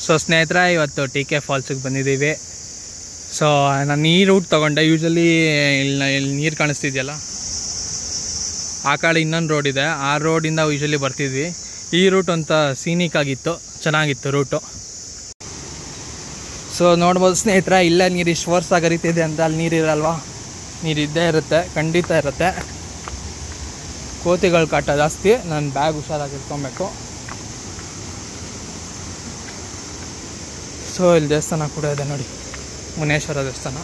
so ಸ್ನೇಹಿತರೆ ಇವತ್ತು T K ಫಾಲ್ಸಿಗೆ ಬಂದಿದ್ದೀವಿ ಸೊ ನಾನು ಈ ರೂಟ್ ತೊಗೊಂಡೆ ಯೂಶಲಿ ಇಲ್ಲಿ ಇಲ್ಲಿ ನೀರು ಕಾಣಿಸ್ತಿದೆಯಲ್ಲ ಆ ಕಡೆ ಇನ್ನೊಂದು ರೋಡ್ ಇದೆ ಆ ರೋಡಿಂದ ಯೂಶಲಿ ಬರ್ತಿದ್ವಿ ಈ ರೂಟ್ ಅಂತ ಸೀನಿಕ್ ಆಗಿತ್ತು ಚೆನ್ನಾಗಿತ್ತು ರೂಟು ಸೊ ನೋಡ್ಬೋದು ಸ್ನೇಹಿತರೆ ಇಲ್ಲೇ ನೀರು ಇಷ್ಟು ವರ್ಷ ಹರಿತಿದೆ ಅಂತ ಅಲ್ಲಿ ನೀರಿರಲ್ವಾ ನೀರು ಇದ್ದೇ ಇರುತ್ತೆ ಖಂಡಿತ ಇರುತ್ತೆ ಕೋತಿಗಳ ಕಾಟ ಜಾಸ್ತಿ ನಾನು ಬ್ಯಾಗ್ ಹುಷಾರಾಗಿ ಇಟ್ಕೊಬೇಕು ಸೊ ಇಲ್ಲಿ ದೇವಸ್ಥಾನ ಕೂಡ ಇದೆ ನೋಡಿ ಮುನೇಶ್ವರ ದೇವಸ್ಥಾನ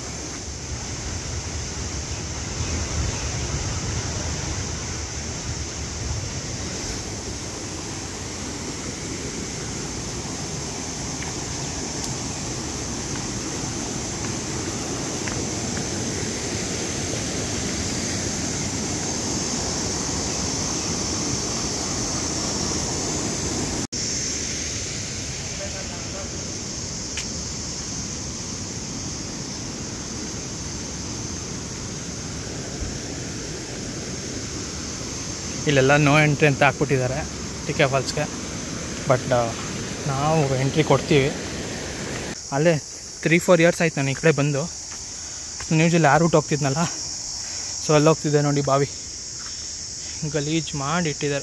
ಇಲ್ಲೆಲ್ಲ ನೋ ಎಂಟ್ರಿ ಅಂತ ಹಾಕ್ಬಿಟ್ಟಿದ್ದಾರೆ ಟಿ ಕೆ ಫಾಲ್ಸ್ಗೆ ಬಟ್ ನಾವು ಎಂಟ್ರಿ ಕೊಡ್ತೀವಿ ಅಲ್ಲೇ ತ್ರೀ ಫೋರ್ ಇಯರ್ಸ್ ಆಯ್ತು ನಾನು ಈ ಕಡೆ ಬಂದು ನ್ಯೂಸಲ್ಲಿ ಆ ರೂಟ್ ಹೋಗ್ತಿದ್ನಲ್ಲ ಸೊ ಅಲ್ಲಿ ಹೋಗ್ತಿದ್ದೆ ನೋಡಿ ಬಾವಿ ಗಲೀಜು ಮಾಡಿ ಇಟ್ಟಿದ್ದಾರೆ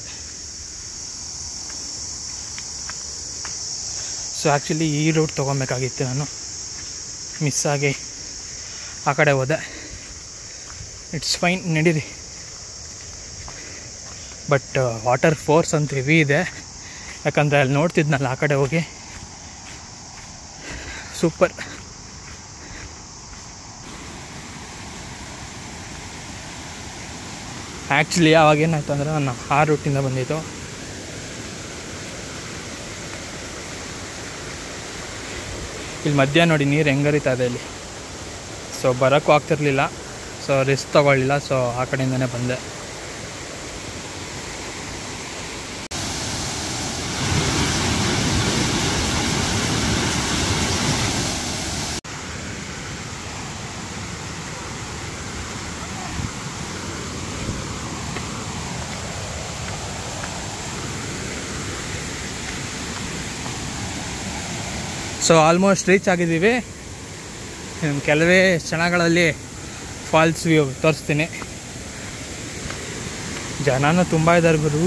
ಸೊ ಆ್ಯಕ್ಚುಲಿ ಈ ರೂಟ್ ತೊಗೊಬೇಕಾಗಿತ್ತು ನಾನು ಮಿಸ್ ಆಗಿ ಆ ಕಡೆ ಹೋದೆ ಇಟ್ಸ್ ಫೈನ್ ನಡೀರಿ ಬಟ್ ವಾಟರ್ ಫೋರ್ಸ್ ಅಂತ ಹೆವಿ ಇದೆ ಯಾಕಂದರೆ ಅಲ್ಲಿ ನೋಡ್ತಿದ್ನಲ್ಲ ಆ ಕಡೆ ಹೋಗಿ ಸೂಪರ್ ಆ್ಯಕ್ಚುಲಿ ಆವಾಗ ಏನಾಯ್ತು ಅಂದರೆ ನಾನು ಆ ರೂಟಿಂದ ಬಂದಿದ್ದು ಇಲ್ಲಿ ಮಧ್ಯ ನೋಡಿ ನೀರು ಹೆಂಗರಿತಾ ಇದೆ ಇಲ್ಲಿ ಸೊ ಬರೋಕ್ಕೂ ಆಗ್ತಿರ್ಲಿಲ್ಲ ಸೊ ರಿಸ್ಕ್ ತೊಗೊಳ್ಳಿಲ್ಲ ಸೊ ಆ ಕಡೆಯಿಂದನೇ ಬಂದೆ ಸೊ ಆಲ್ಮೋಸ್ಟ್ ರೀಚ್ ಆಗಿದ್ದೀವಿ ಇನ್ನು ಕೆಲವೇ ಕ್ಷಣಗಳಲ್ಲಿ ಫಾಲ್ಸ್ ವ್ಯೂ ತೋರಿಸ್ತೀನಿ ಜನನೂ ತುಂಬ ಇದ್ದಾರೆ ಗುರು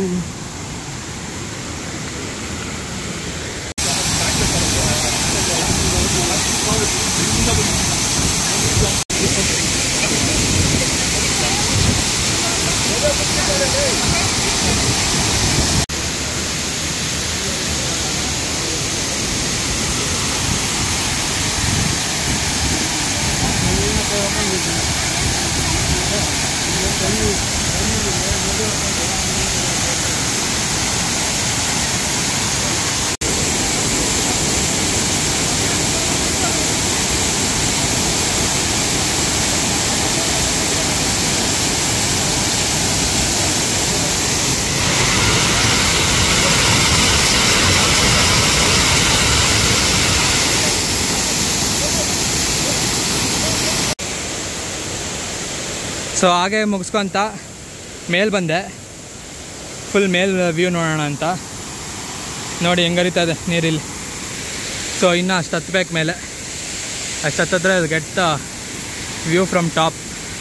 ಸೊ ಹಾಗೆ ಮುಗಿಸ್ಕೊಂತ ಮೇಲ್ ಬಂದೆ ಫುಲ್ ಮೇಲ್ ವ್ಯೂ ನೋಡೋಣ ಅಂತ ನೋಡಿ ಹೆಂಗರಿತಾ ಇದೆ ನೀರಿಲ್ಲಿ ಸೊ ಇನ್ನೂ ಅಷ್ಟು ಹತ್ಬೇಕು ಮೇಲೆ ಅಷ್ಟು ಹತ್ತಿದ್ರೆ get the view from top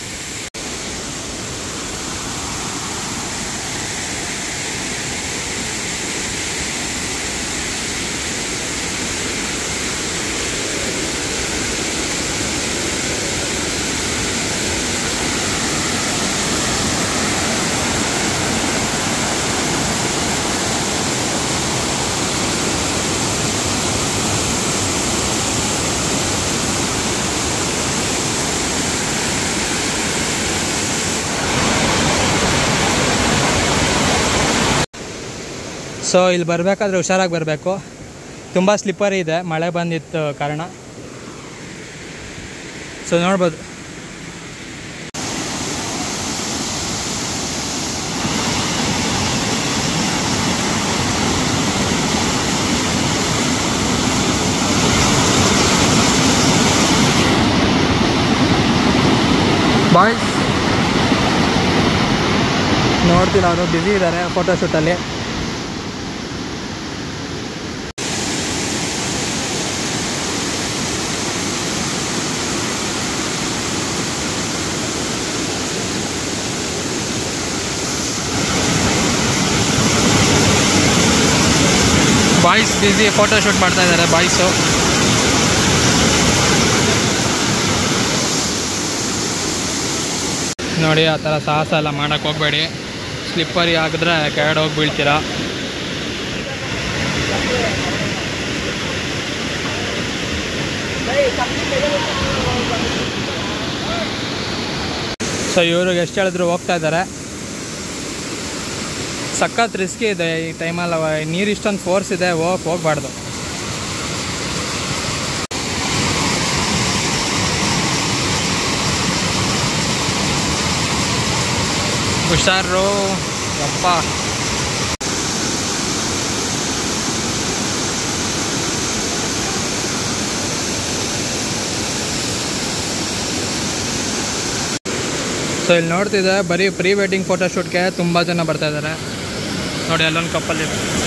so ಇಲ್ಲಿ ಬರಬೇಕಾದ್ರೆ ಹುಷಾರಾಗಿ ಬರಬೇಕು ತುಂಬ ಸ್ಲಿಪ್ಪರ್ ಇದೆ ಮಳೆ ಬಂದಿತ್ತು ಕಾರಣ ಸೊ ನೋಡ್ಬೋದು ಬಾಯ್ಸ್ ನೋಡ್ತೀನಿ ಅವರು ಬ್ಯುಸಿ ಇದ್ದಾರೆ ಫೋಟೋಶೂಟಲ್ಲಿ ಬಾಯ್ಸ್ ಬ್ಯುಸಿ ಫೋಟೋ ಶೂಟ್ ಮಾಡ್ತಾ ಇದ್ದಾರೆ ಬಾಯ್ಸು ನೋಡಿ ಆ ಥರ ಸಾಹಸ ಎಲ್ಲ ಮಾಡೋಕ್ಕೆ ಹೋಗಬೇಡಿ ಸ್ಲಿಪ್ಪರಿ ಹಾಕಿದ್ರೆ ಕೆಳಗಡೆ ಹೋಗಿ ಬೀಳ್ತೀರಾ ಸೊ ಇವ್ರಿಗೆ ಎಷ್ಟು ಹೇಳಿದ್ರು ಹೋಗ್ತಾ ಇದ್ದಾರೆ ಸಖತ್ ರಿಸ್ಕಿ ಇದೆ ಈ ಟೈಮಲ್ಲಿ ನೀರು ಇಷ್ಟೊಂದು ಫೋರ್ಸ್ ಇದೆ ಹೋಗಕ್ಕೆ ಹೋಗ್ಬಾರ್ದು ಹುಷಾರು ಯಪ್ಪ ಸೊ ಇಲ್ಲಿ ನೋಡ್ತಿದ್ದೆ ಬರೀ ಪ್ರೀ ವೆಡ್ಡಿಂಗ್ ಫೋಟೋಶೂಟ್ಗೆ ತುಂಬ ಜನ ಬರ್ತಾ ಇದ್ದಾರೆ ನೋಡಿ ಅಲ್ಲೊಂದು ಕಪ್ಪಲ್ಲಿ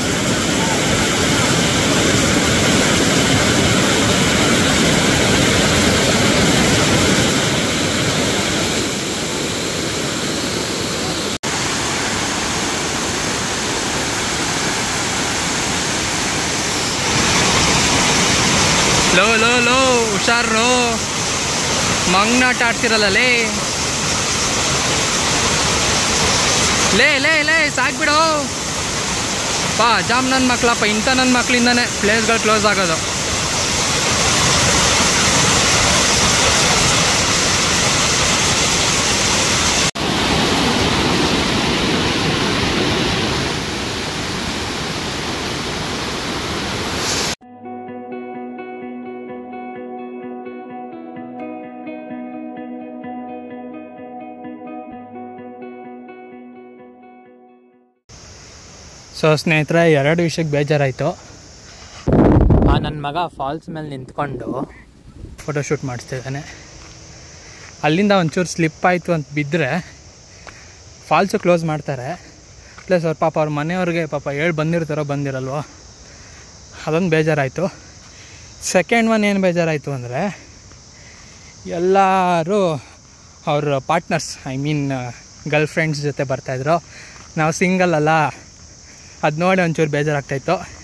ಲೋ ಲೋ ಲೋ ಹುಷಾರು ಮಂಗ್ನಾಟ ಆಡ್ತಿರಲ್ಲ ಲೇ ಲೇ ಲೇ ಲೇ ಸಾಕ್ಬಿಡು ಪಾ ಜಾಮ್ ನನ್ನ ಮಕ್ಳಪ್ಪ ಇಂಥ ನನ್ನ ಮಕ್ಳಿಂದನೇ ಪ್ಲೇಸ್ಗಳು ಕ್ಲೋಸ್ ಆಗೋದು ಸೊ ಸ್ನೇಹಿತರೆ ಎರಡು ವಿಷಯಕ್ಕೆ ಬೇಜಾರಾಯಿತು ಆ ನನ್ನ ಮಗ ಫಾಲ್ಸ್ ಮೇಲೆ ನಿಂತ್ಕೊಂಡು ಫೋಟೋಶೂಟ್ ಮಾಡಿಸ್ತಿದ್ದಾನೆ ಅಲ್ಲಿಂದ ಒಂಚೂರು ಸ್ಲಿಪ್ ಆಯಿತು ಅಂತ ಬಿದ್ದರೆ ಫಾಲ್ಸು ಕ್ಲೋಸ್ ಮಾಡ್ತಾರೆ ಪ್ಲಸ್ ಅವ್ರ ಪಾಪ ಅವ್ರ ಮನೆಯವ್ರಿಗೆ ಪಾಪ ಹೇಳಿ ಬಂದಿರ್ತಾರೋ ಬಂದಿರಲ್ವೋ ಅದೊಂದು ಬೇಜಾರಾಯಿತು ಸೆಕೆಂಡ್ ಒನ್ ಏನು ಬೇಜಾರಾಯಿತು ಅಂದರೆ ಎಲ್ಲರೂ ಅವ್ರ partners I mean girlfriends ಜೊತೆ ಬರ್ತಾಯಿದ್ರು ನಾವು ಸಿಂಗಲ್ ಅಲ್ಲ ಅದು ನೋಡಿ ಒಂಚೂರು ಬೇಜಾರಾಗ್ತಾಯಿತ್ತು